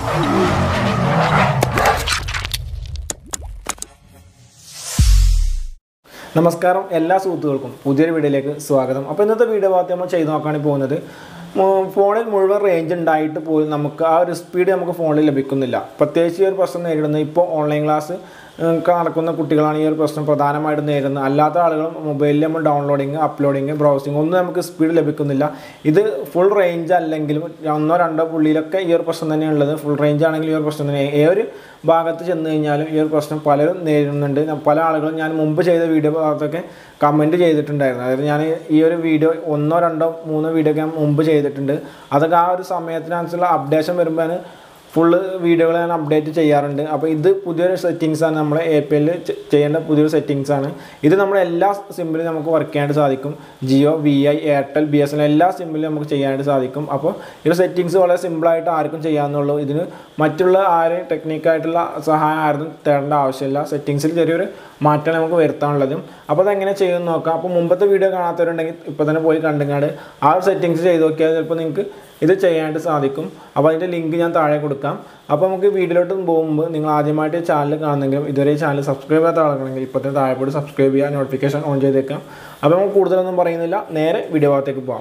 നമസ്കാരം എല്ലാ സുഹൃത്തുക്കൾക്കും പുതിയൊരു വീഡിയോയിലേക്ക് സ്വാഗതം അപ്പോൾ ഇന്നത്തെ വീഡിയോ ഭാഗത്ത് നമ്മൾ ചെയ്ത് നോക്കാണ് പോകുന്നത് മു- ഫോണിൽ മുഴുവൻ റേഞ്ച് ഉണ്ടായിട്ട് പോലും നമുക്ക് ആ ഒരു സ്പീഡ് നമുക്ക് ഫോണിൽ ലഭിക്കുന്നില്ല പ്രത്യേകിച്ച് ഈ ഒരു പ്രശ്നം നേരിടുന്നത് ഇപ്പോൾ ഓൺലൈൻ ക്ലാസ് ഉം, ഒക്കെ നടക്കുന്ന കുട്ടികളാണ് ഈ ഒരു പ്രശ്നം പ്രധാനമായിട്ടും നേരിടുന്നത് അല്ലാത്ത ആളുകൾ മൊബൈലിൽ നമ്മൾ ഡൗൺലോഡിങ് അപ്ലോഡിങ് ബ്രൗസിങ് ഒന്നും നമുക്ക് സ്പീഡ് ലഭിക്കുന്നില്ല ഇത് ഫുൾ റേഞ്ച് അല്ലെങ്കിലും ഒന്നോ രണ്ടോ പുള്ളിയിലൊക്കെ ഈ ഒരു പ്രശ്നം തന്നെയുള്ളത് ഫുൾ റേഞ്ച് ആണെങ്കിൽ ഈ ഒരു പ്രശ്നം തന്നെ ഏതൊരു ഭാഗത്ത് ചെന്ന് കഴിഞ്ഞാലും ഈ ഒരു പ്രശ്നം പലരും നേരിടുന്നുണ്ട് ന- പല ആളുകളും ഞാൻ മുമ്പ് ചെയ്ത വീഡിയോ ഭാഗത്തൊക്കെ കമൻറ്റ് ചെയ്തിട്ടുണ്ടായിരുന്നു അതായത് ഞാൻ ഈ ഒരു വീഡിയോ ഒന്നോ രണ്ടോ മൂന്നോ വീഡിയോ ഒക്കെ ഞാൻ മുമ്പ് ചെയ്തിട്ടുണ്ട് അതൊക്കെ ആ ഒരു സമയത്തിനനുസരിച്ചുള്ള അപ്ഡേഷൻ വരുമ്പോഴാണ് ഫുള്ള് വീഡിയോകൾ ഞാൻ അപ്ഡേറ്റ് ചെയ്യാറുണ്ട് അപ്പോൾ ഇത് പുതിയൊരു സെറ്റിങ്സ് ആണ് നമ്മൾ എ പി എല്ലിൽ ചെയ്യേണ്ട പുതിയൊരു സെറ്റിങ്സ് ആണ് ഇത് നമ്മുടെ എല്ലാ സിമ്മിലും നമുക്ക് വർക്ക് ചെയ്യാനായിട്ട് സാധിക്കും Jio V I Airtel B S N എല്ലാ സിമ്മിലും നമുക്ക് ചെയ്യാനായിട്ട് സാധിക്കും അപ്പോൾ ഈ ഒരു സെറ്റിങ്സ് വളരെ സിമ്പിളായിട്ട് ആർക്കും ചെയ്യാവുന്നുള്ളൂ ഇതിന് മറ്റുള്ള ആരെയും ടെക്നിക്കായിട്ടുള്ള സഹായം ആരും തേടേണ്ട ആവശ്യമില്ല സെറ്റിങ്സിൽ ചെറിയൊരു മാറ്റം നമുക്ക് വരുത്താനുള്ളതും അപ്പോൾ അതെങ്ങനെ ചെയ്യുമെന്ന് നോക്കാം അപ്പോൾ മുമ്പത്തെ വീഡിയോ കാണാത്തവരുണ്ടെങ്കിൽ ഇപ്പോൾ തന്നെ പോയി കണ്ടുങ്ങാണ്ട് ആ ഒരു സെറ്റിങ്സ് ചെയ്ത് നോക്കിയാൽ ചിലപ്പോൾ നിങ്ങൾക്ക് ഇത് ചെയ്യാനായിട്ട് സാധിക്കും അപ്പോൾ അതിൻ്റെ ലിങ്ക് ഞാൻ താഴെ കൊടുക്കാം അപ്പോൾ നമുക്ക് വീഡിയോയിലോട്ട് പോകുമ്പോൾ നിങ്ങൾ ആദ്യമായിട്ട് ചാനൽ കാണുന്നെങ്കിലും ഇതുവരെ ഈ ചാനൽ സബ്സ്ക്രൈബ് ചെയ്യാത്ത ആളുകളാണെങ്കിൽ ഇപ്പോൾ തന്നെ താഴെ പോയി സബ്സ്ക്രൈബ് ചെയ്യുക നോട്ടിഫിക്കേഷൻ ഓൺ ചെയ്തേക്കാം അപ്പോൾ നമുക്ക് കൂടുതലൊന്നും പറയുന്നില്ല നേരെ വീഡിയോ ഭാഗത്തേക്ക് പോകാം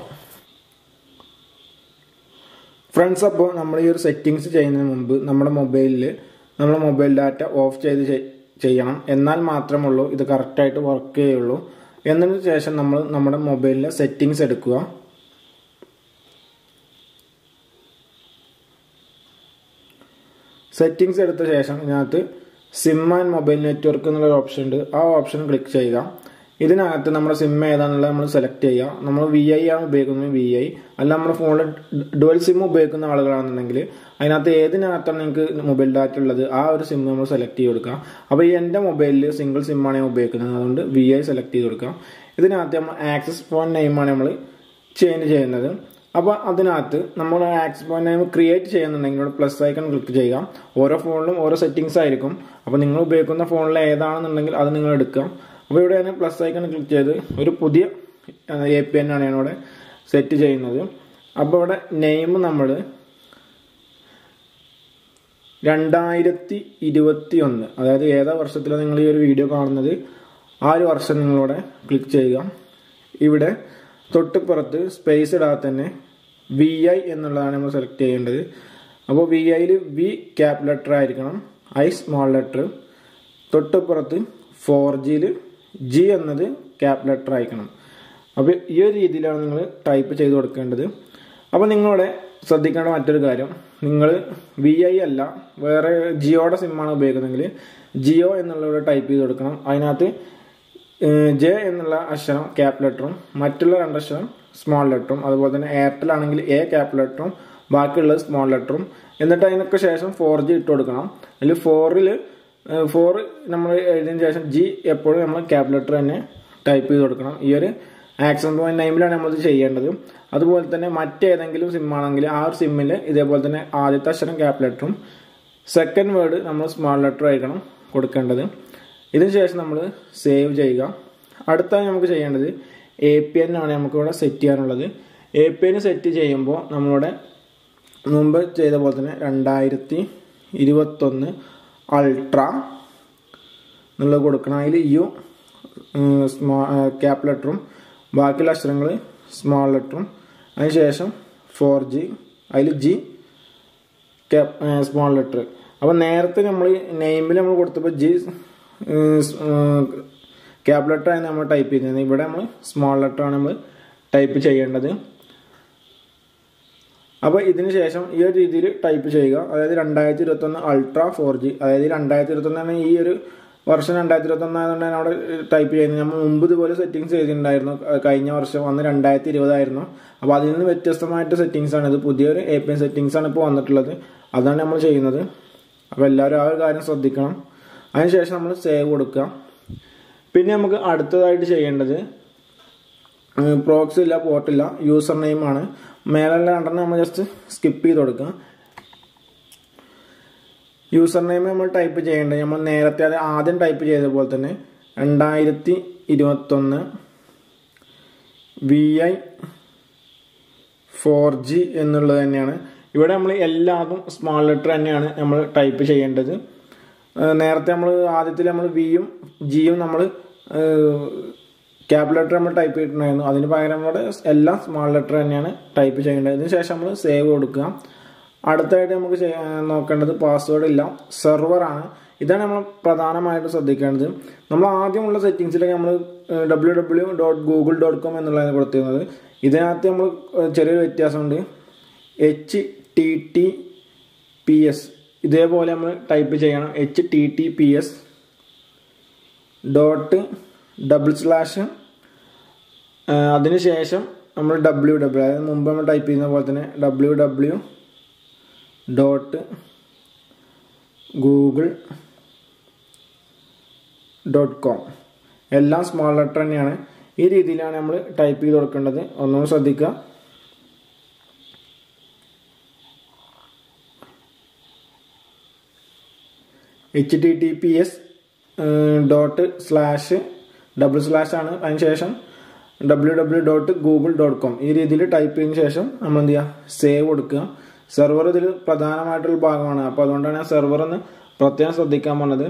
ഫ്രണ്ട്സ് അപ്പോൾ നമ്മൾ ഈ ഒരു സെറ്റിങ്സ് ചെയ്യുന്നതിന് മുമ്പ് നമ്മുടെ മൊബൈലിൽ നമ്മുടെ മൊബൈൽ ഡാറ്റ ഓഫ് ചെയ്ത് ചെയ്- ചെയ്യണം എന്നാൽ മാത്രമുള്ളൂ ഇത് കറക്റ്റായിട്ട് വർക്ക് ചെയ്യുള്ളൂ എന്നതിന് ശേഷം നമ്മൾ നമ്മുടെ മൊബൈലിലെ സെറ്റിങ്സ് എടുക്കുക സെറ്റിങ്സ് എടുത്ത ശേഷം ഇതിനകത്ത് സിം ആൻഡ് മൊബൈൽ നെറ്റ്വർക്ക് എന്നുള്ള ഓപ്ഷൻ ഉണ്ട് ആ ഓപ്ഷൻ ക്ലിക്ക് ചെയ്യുക ഇതിനകത്ത് നമ്മുടെ സിം ഏതാണെന്നുള്ളത് നമ്മൾ സെലക്ട് ചെയ്യുക നമ്മൾ വി ഐ ആണ് ഉപയോഗിക്കുന്നത് വി ഐ അല്ല നമ്മുടെ ഫോണിൽ ഡുവൽ സിം ഉപയോഗിക്കുന്ന ആളുകളാണെന്നുണ്ടെങ്കിൽ അതിനകത്ത് ഏതിനകത്താണ് നിങ്ങൾക്ക് മൊബൈൽ ഡാറ്റ ഉള്ളത് ആ ഒരു സിം നമ്മൾ സെലക്ട് ചെയ്ത് കൊടുക്കുക അപ്പോൾ ഈ എൻ്റെ മൊബൈലിൽ സിംഗിൾ സിമ്മാണ് ഞാൻ ഉപയോഗിക്കുന്നത് അതുകൊണ്ട് വി ഐ സെലക്ട് ചെയ്ത് കൊടുക്കാം ഇതിനകത്ത് നമ്മൾ ആക്സസ് ഫോൺ നെയിമാണ് നമ്മൾ ചേഞ്ച് ചെയ്യുന്നത് അപ്പോൾ അതിനകത്ത് നമ്മൾ ആക്സ് പോയിന്റ് നെയിം ക്രിയേറ്റ് ചെയ്യുന്നുണ്ടെങ്കിൽ ഇവിടെ പ്ലസ് ഐക്കൺ ക്ലിക്ക് ചെയ്യുക ഓരോ ഫോണിലും ഓരോ സെറ്റിങ്സ് ആയിരിക്കും അപ്പോൾ നിങ്ങൾ ഉപയോഗിക്കുന്ന ഫോണിൽ ഏതാണെന്നുണ്ടെങ്കിൽ അത് നിങ്ങൾ എടുക്കാം അപ്പോൾ ഇവിടെ ഞാൻ പ്ലസ് ഐക്കൺ ക്ലിക്ക് ചെയ്ത് ഒരു പുതിയ എ പി എൻ ആണ് ഞാൻ ഇവിടെ സെറ്റ് ചെയ്യുന്നത് അപ്പോൾ ഇവിടെ നെയിം നമ്മൾ രണ്ടായിരത്തി ഇരുപത്തി ഒന്ന് അതായത് ഏതാ വർഷത്തിലാണ് നിങ്ങൾ ഈ ഒരു വീഡിയോ കാണുന്നത് ആ ഒരു വർഷം നിങ്ങളിവിടെ ക്ലിക്ക് ചെയ്യുക ഇവിടെ തൊട്ടുപുറത്ത് സ്പേസ് ഇടാതെ തന്നെ വി ഐ എന്നുള്ളതാണ് നമ്മൾ സെലക്ട് ചെയ്യേണ്ടത് അപ്പോൾ വി ഐയിൽ വി ക്യാപ് ലെറ്റർ ആയിരിക്കണം ഐ സ്മോൾ ലെറ്റർ തൊട്ടുപുറത്ത് ഫോർ ജിയിൽ ജി എന്നത് ക്യാപ് ലെറ്റർ ആയിരിക്കണം അപ്പോൾ ഈ ഒരു രീതിയിലാണ് നിങ്ങൾ ടൈപ്പ് ചെയ്ത് കൊടുക്കേണ്ടത് അപ്പോൾ നിങ്ങളുടെ ശ്രദ്ധിക്കേണ്ട മറ്റൊരു കാര്യം നിങ്ങൾ വി ഐ അല്ല വേറെ ജിയോയുടെ സിമ്മാണ് ഉപയോഗിക്കുന്നതെങ്കിൽ ജിയോ എന്നുള്ളവിടെ ടൈപ്പ് ചെയ്ത് കൊടുക്കണം അതിനകത്ത് ജെ എന്നുള്ള അക്ഷരം ക്യാപ് ലെറ്ററും മറ്റുള്ള രണ്ടക്ഷരം സ്മോൾ ലെറ്ററും അതുപോലെ തന്നെ എയർടെൽ ആണെങ്കിൽ എ ക്യാപ് ലെറ്ററും ബാക്കിയുള്ളത് സ്മോൾ ലെറ്ററും എന്നിട്ട് അതിനൊക്കെ ശേഷം ഫോർ ജി ഇട്ട് കൊടുക്കണം അതിൽ ഫോറിൽ ഫോർ നമ്മൾ എഴുതിയതിന് ശേഷം ജി എപ്പോഴും നമ്മൾ ക്യാപ് ലെറ്റർ തന്നെ ടൈപ്പ് ചെയ്ത് കൊടുക്കണം ഈ ഒരു ആക്ഷൻ പോയിന്റ് ടൈമിലാണ് നമ്മളിത് ചെയ്യേണ്ടത് അതുപോലെ തന്നെ മറ്റേതെങ്കിലും സിം ആണെങ്കിൽ ആ ഒരു സിമ്മിൽ ഇതേപോലെ തന്നെ ആദ്യത്തെ അക്ഷരം ക്യാപ് ലെറ്ററും സെക്കൻഡ് വേർഡ് നമ്മൾ സ്മോൾ ലെറ്റർ ആയിരിക്കണം കൊടുക്കേണ്ടത് ഇതിന് ശേഷം നമ്മൾ സേവ് ചെയ്യുക അടുത്തായി നമുക്ക് ചെയ്യേണ്ടത് എ പി എൻ ആണ് നമുക്കിവിടെ സെറ്റ് ചെയ്യാനുള്ളത് എ പി എൻ സെറ്റ് ചെയ്യുമ്പോൾ നമ്മളിവിടെ മുമ്പ് ചെയ്ത പോലെ തന്നെ രണ്ടായിരത്തി ഇരുപത്തൊന്ന് അൾട്ര എന്നുള്ളത് കൊടുക്കണം അതിൽ യു സ്മോ ക്യാപ് ലെറ്ററും ബാക്കിയുള്ള അക്ഷരങ്ങൾ സ്മോൾ ലെറ്ററും അതിനുശേഷം ഫോർ ജി അതിൽ ജി ക്യാപ് സ്മോൾ ലെറ്റർ അപ്പോൾ നേരത്തെ നമ്മൾ നെയിമിൽ നമ്മൾ കൊടുത്തപ്പോൾ ജി ക്യാപ് ലെറ്റർ ആണ് നമ്മൾ ടൈപ്പ് ചെയ്യുന്നത് ഇവിടെ നമ്മൾ സ്മോൾ ലെറ്റർ ആണ് നമ്മൾ ടൈപ്പ് ചെയ്യേണ്ടത് അപ്പോൾ ഇതിന് ശേഷം ഈ ഒരു രീതിയിൽ ടൈപ്പ് ചെയ്യുക അതായത് രണ്ടായിരത്തി ഇരുപത്തൊന്ന് അൾട്രാ ഫോർ ജി അതായത് രണ്ടായിരത്തി ഇരുപത്തൊന്നാണ് ഈ ഒരു വർഷം രണ്ടായിരത്തി ഇരുപത്തൊന്ന് ആയതുകൊണ്ട് ഞാൻ അവിടെ ടൈപ്പ് ചെയ്യുന്നത് നമ്മൾ മുമ്പ് ഇതുപോലെ സെറ്റിങ്സ് ചെയ്തിട്ടുണ്ടായിരുന്നു അഹ് കഴിഞ്ഞ വർഷം അന്ന് രണ്ടായിരത്തി ഇരുപതായിരുന്നു അപ്പോൾ അതിൽ നിന്ന് വ്യത്യസ്തമായിട്ട് സെറ്റിങ്സ് ആണ് ഇത് പുതിയൊരു എ പി എൻ സെറ്റിങ്സ് ആണ് ഇപ്പോൾ വന്നിട്ടുള്ളത് അതാണ് നമ്മൾ ചെയ്യുന്നത് അപ്പോൾ എല്ലാവരും ആ ഒരു കാര്യം ശ്രദ്ധിക്കണം അതിനുശേഷം നമ്മൾ സേവ് കൊടുക്കുക പിന്നെ നമുക്ക് അടുത്തതായിട്ട് ചെയ്യേണ്ടത് പ്രോക്സ് ഇല്ല പോർട്ടില്ല യൂസർ നെയിം ആണ് മേലുള്ള രണ്ടെണ്ണം നമ്മൾ ജസ്റ്റ് സ്കിപ്പ് ചെയ്ത് കൊടുക്കുക യൂസർ നെയിം നമ്മൾ ടൈപ്പ് ചെയ്യേണ്ടത് നമ്മൾ നേരത്തെ അത് ആദ്യം ടൈപ്പ് ചെയ്ത പോലെ തന്നെ രണ്ടായിരത്തി ഇരുപത്തൊന്ന് വി ഐ ഫോർ ജി എന്നുള്ളത് തന്നെയാണ് ഇവിടെ നമ്മൾ എല്ലാതും സ്മാൾ ലെറ്റർ തന്നെയാണ് നമ്മൾ ടൈപ്പ് ചെയ്യേണ്ടത് ഏഹ് നേരത്തെ നമ്മൾ ആദ്യത്തിൽ നമ്മൾ വിയും ജിയും നമ്മൾ ക്യാപ് ലെറ്റർ നമ്മൾ ടൈപ്പ് ചെയ്തിട്ടുണ്ടായിരുന്നു അതിന് പകരം നമ്മുടെ എല്ലാം സ്മാൾ ലെറ്റർ തന്നെയാണ് ടൈപ്പ് ചെയ്യേണ്ടത് ഇതിന് ശേഷം നമ്മൾ സേവ് കൊടുക്കുക അടുത്തായിട്ട് നമുക്ക് ചെയ്യാ- നോക്കേണ്ടത് പാസ്വേഡ് ഇല്ല സെർവറാണ് ഇതാണ് നമ്മൾ പ്രധാനമായിട്ടും ശ്രദ്ധിക്കേണ്ടത് നമ്മൾ ആദ്യമുള്ള സെറ്റിങ്സിലൊക്കെ നമ്മൾ W W dot Google dot com എന്നുള്ളതാണ് കൊടുത്തിരുന്നത് ഇതിനകത്ത് നമ്മൾ ഏഹ്, ചെറിയൊരു വ്യത്യാസമുണ്ട് H T T P S ഇതേപോലെ നമ്മൾ ടൈപ്പ് ചെയ്യണം H T T P S dot double slash അതിനുശേഷം നമ്മൾ ഡബ്ല്യു ഡബ്ല്യു അതായത് മുമ്പ് നമ്മൾ ടൈപ്പ് ചെയ്യുന്ന പോലെ തന്നെ W W dot Google dot com എല്ലാം സ്മോൾ ലെറ്റർ തന്നെയാണ് ഈ രീതിയിലാണ് നമ്മൾ ടൈപ്പ് ചെയ്ത് കൊടുക്കേണ്ടത് ഒന്നും ശ്രദ്ധിക്കുക H T T P S dot slash double slash ആണ് അതിനുശേഷം W W dot Google dot com ഈ രീതിയിൽ ടൈപ്പ് ചെയ്തതിന് ശേഷം നമ്മൾ എന്ത് ചെയ്യുക സേവ് കൊടുക്കുക സെർവർ ഇതിൽ പ്രധാനമായിട്ടുള്ള ഭാഗമാണ് അപ്പോൾ അതുകൊണ്ടാണ് ഞാൻ സെർവർ എന്ന് പ്രത്യേകം ശ്രദ്ധിക്കാൻ പറഞ്ഞത്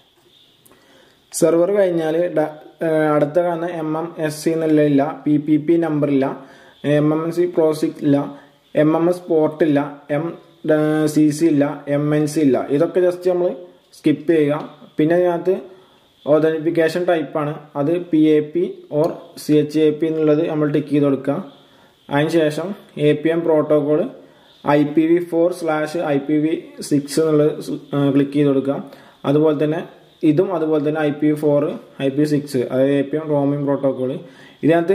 സെർവർ കഴിഞ്ഞാൽ അടുത്ത കാണുന്ന എം എം എസ് സി എന്നുള്ള ഇല്ല പി പി പി നമ്പർ ഇല്ല M M S C proxy ഇല്ല എം എം എസ് പോർട്ട് ഇല്ല എം സി സി ഇല്ല എം എൻ സി ഇല്ല ഇതൊക്കെ ജസ്റ്റ് നമ്മൾ സ്കിപ്പ് ചെയ്യുക പിന്നെ അതിനകത്ത് ഓതന്റിഫിക്കേഷൻ ടൈപ്പാണ് അത് P A P or C H A P എന്നുള്ളത് നമ്മൾ ടിക്ക് ചെയ്ത് കൊടുക്കുക അതിനുശേഷം A P M protocol I P V four slash I P V six എന്നുള്ളത് ക്ലിക്ക് ചെയ്ത് കൊടുക്കുക അതുപോലെ തന്നെ ഇതും അതുപോലെ തന്നെ I P V four I P six അതായത് A P M roaming protocol ഇതിനകത്ത്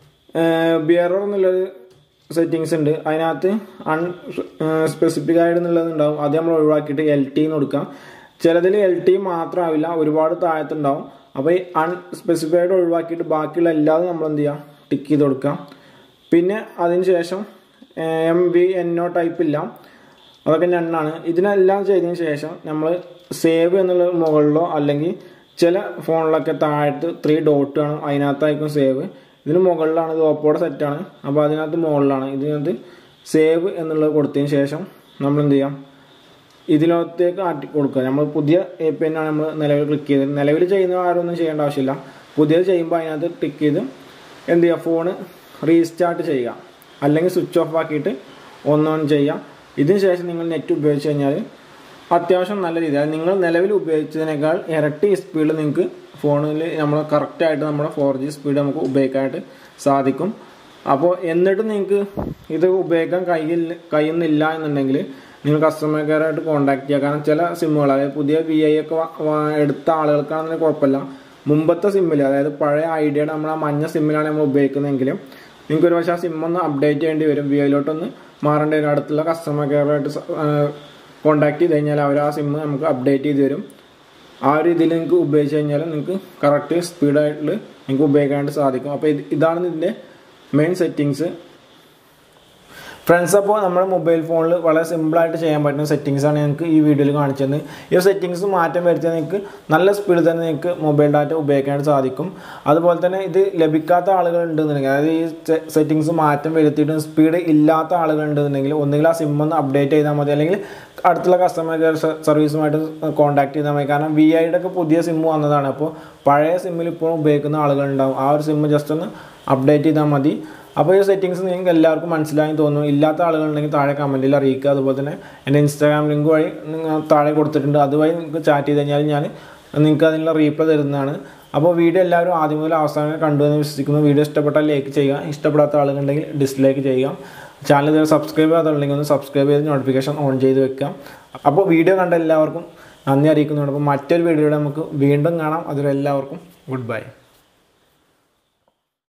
ബിയറർ എന്നുള്ളൊരു സെറ്റിങ്സ് ഉണ്ട് അതിനകത്ത് അൺ സ്പെസിഫിക് ആയിട്ട് എന്നുള്ളത് ഉണ്ടാവും അത് നമ്മൾ ഒഴിവാക്കിയിട്ട് എൽ ടി എന്ന് കൊടുക്കാം ചിലതിൽ എൽ ടി മാത്രമാവില്ല ഒരുപാട് താഴത്തുണ്ടാവും അപ്പോൾ ഈ അൺ സ്പെസിഫൈഡ് ഒഴിവാക്കിയിട്ട് ബാക്കിയുള്ള എല്ലാതും നമ്മൾ എന്ത് ചെയ്യാം ടിക്ക് ചെയ്ത് കൊടുക്കാം പിന്നെ അതിന് ശേഷം M V N O type ഇല്ല അതൊക്കെ നണ്ണാണ് ഇതിനെല്ലാം ചെയ്തതിന് ശേഷം നമ്മൾ സേവ് എന്നുള്ള മുകളിലോ അല്ലെങ്കിൽ ചില ഫോണിലൊക്കെ താഴത്ത് ത്രീ ഡോട്ട് കാണും അതിനകത്തായിരിക്കും സേവ് ഇതിന് മുകളിലാണ് ഇത് ഓപ്പോടെ സെറ്റാണ് അപ്പോൾ അതിനകത്ത് മുകളിലാണ് ഇതിനകത്ത് സേവ് എന്നുള്ളത് കൊടുത്തതിന് ശേഷം നമ്മൾ എന്ത് ചെയ്യാം ഇതിനകത്തേക്ക് ആട്ടി കൊടുക്കുക നമ്മൾ പുതിയ എ പി ആണ് നമ്മൾ നിലവിൽ ക്ലിക്ക് ചെയ്ത് നിലവിൽ ചെയ്യുന്ന ആരും ഒന്നും ചെയ്യേണ്ട ആവശ്യമില്ല പുതിയത് ചെയ്യുമ്പോൾ അതിനകത്ത് ടിക്ക് ചെയ്ത് എന്ത് ചെയ്യുക ഫോണ് റീസ്റ്റാർട്ട് ചെയ്യുക അല്ലെങ്കിൽ സ്വിച്ച് ഓഫ് ആക്കിയിട്ട് ഒന്നോൺ ചെയ്യാം ഇതിന് ശേഷം നിങ്ങൾ നെറ്റ് ഉപയോഗിച്ച് കഴിഞ്ഞാൽ അത്യാവശ്യം നല്ല രീതി അതായത് നിങ്ങൾ നിലവിൽ ഉപയോഗിച്ചതിനേക്കാൾ ഇരട്ടി സ്പീഡ് നിങ്ങൾക്ക് ഫോണിൽ നമ്മൾ കറക്റ്റായിട്ട് നമ്മുടെ ഫോർ ജി സ്പീഡ് നമുക്ക് ഉപയോഗിക്കാനായിട്ട് സാധിക്കും അപ്പോൾ എന്നിട്ടും നിങ്ങൾക്ക് ഇത് ഉപയോഗിക്കാൻ കഴിയില്ല കഴിയുന്നില്ല എന്നുണ്ടെങ്കിൽ നിങ്ങൾ കസ്റ്റമർ കെയർ ആയിട്ട് കോൺടാക്ട് ചെയ്യുക കാരണം ചില സിമ്മുകൾ അതായത് പുതിയ വി ഐ ഒക്കെ വ- വ- എടുത്ത ആളുകൾക്കാണെന്ന് കുഴപ്പമില്ല മുമ്പത്തെ സിമ്മിൽ അതായത് പഴയ ഐഡിയയുടെ നമ്മൾ ആ മഞ്ഞ സിമ്മിലാണ് നമ്മൾ ഉപയോഗിക്കുന്നതെങ്കിലും നിങ്ങൾക്ക് ഒരു പക്ഷേ ആ സിം ഒന്ന് അപ്ഡേറ്റ് ചെയ്യേണ്ടി വരും വി ഐയിലോട്ടൊന്ന് മാറേണ്ടി വരും അടുത്തുള്ള കസ്റ്റമർ കെയറായിട്ട് കോൺടാക്ട് ചെയ്ത് കഴിഞ്ഞാൽ അവർ ആ സിം നമുക്ക് അപ്ഡേറ്റ് ചെയ്ത് തരും ആ ഒരു രീതിയിൽ നിങ്ങൾക്ക് ഉപയോഗിച്ച് കഴിഞ്ഞാൽ നിങ്ങൾക്ക് കറക്റ്റ് സ്പീഡായിട്ട് നിങ്ങൾക്ക് ഉപയോഗിക്കാനായിട്ട് സാധിക്കും അപ്പോൾ ഇത് ഇതാണ് ഇതിൻ്റെ മെയിൻ സെറ്റിങ്സ് ഫ്രണ്ട്സ് അപ്പോൾ നമ്മുടെ മൊബൈൽ ഫോണിൽ വളരെ സിമ്പിളായിട്ട് ചെയ്യാൻ പറ്റുന്ന സെറ്റിങ്സാണ് ഞങ്ങൾക്ക് ഈ വീഡിയോയിൽ കാണിച്ചത് ഈ സെറ്റിങ്സ് മാറ്റം വരുത്തിയാൽ നിങ്ങൾക്ക് നല്ല സ്പീഡിൽ തന്നെ നിങ്ങൾക്ക് മൊബൈൽ ഡാറ്റ ഉപയോഗിക്കാനായിട്ട് സാധിക്കും അതുപോലെ തന്നെ ഇത് ലഭിക്കാത്ത ആളുകൾ ഉണ്ടെന്നുണ്ടെങ്കിൽ അതായത് ഈ സെറ്റിങ്സ് മാറ്റം വരുത്തിയിട്ടും സ്പീഡ് ഇല്ലാത്ത ആളുകൾ ഉണ്ടെന്നുണ്ടെങ്കിൽ ഒന്നുകിൽ ആ സിം ഒന്ന് അപ്ഡേറ്റ് ചെയ്താൽ മതി അല്ലെങ്കിൽ അടുത്തുള്ള കസ്റ്റമർ കെയർ സർവീസുമായിട്ട് കോൺടാക്ട് ചെയ്താൽ മതി കാരണം വി ഐയുടെ ഒക്കെ പുതിയ സിം വന്നതാണ് അപ്പോൾ പഴയ സിമ്മിൽ ഇപ്പോൾ ഉപയോഗിക്കുന്ന ആളുകളുണ്ടാവും ആ ഒരു സിം ജസ്റ്റ് ഒന്ന് അപ്ഡേറ്റ് ചെയ്താൽ മതി അപ്പോൾ ഈ സെറ്റിങ്സ് നിങ്ങൾക്ക് എല്ലാവർക്കും മനസ്സിലായി തോന്നുന്നു ഇല്ലാത്ത ആളുകളുണ്ടെങ്കിൽ താഴെ കമൻറ്റിൽ അറിയിക്കുക അതുപോലെ തന്നെ എൻ്റെ ഇൻസ്റ്റാഗ്രാം ലിങ്ക് വഴി നിങ്ങൾ താഴെ കൊടുത്തിട്ടുണ്ട് അതുവഴി നിങ്ങൾക്ക് ചാറ്റ് ചെയ്ത് കഴിഞ്ഞാൽ ഞാൻ നിങ്ങൾക്ക് അതിനുള്ള റീപ്ലൈ തരുന്നതാണ് അപ്പോൾ വീഡിയോ എല്ലാവരും ആദ്യം മുതൽ അവസാനം വരെ കണ്ടു എന്ന് വിശ്വസിക്കുന്നു വീഡിയോ ഇഷ്ടപ്പെട്ടാൽ ലൈക്ക് ചെയ്യുക ഇഷ്ടപ്പെടാത്ത ആളുകളുണ്ടെങ്കിൽ ഡിസ്ലൈക്ക് ചെയ്യുക ചാനൽ ഇതുവരെ സബ്സ്ക്രൈബ് ചെയ്യാത്തുണ്ടെങ്കിൽ ഒന്ന് സബ്സ്ക്രൈബ് ചെയ്ത് നോട്ടിഫിക്കേഷൻ ഓൺ ചെയ്ത് വെക്കാം അപ്പോൾ വീഡിയോ കണ്ട എല്ലാവർക്കും നന്ദി അറിയിക്കുന്നുണ്ട് അപ്പോൾ മറ്റൊരു വീഡിയോയുടെ നമുക്ക് വീണ്ടും കാണാം അതുവരെ എല്ലാവർക്കും ഗുഡ് ബൈ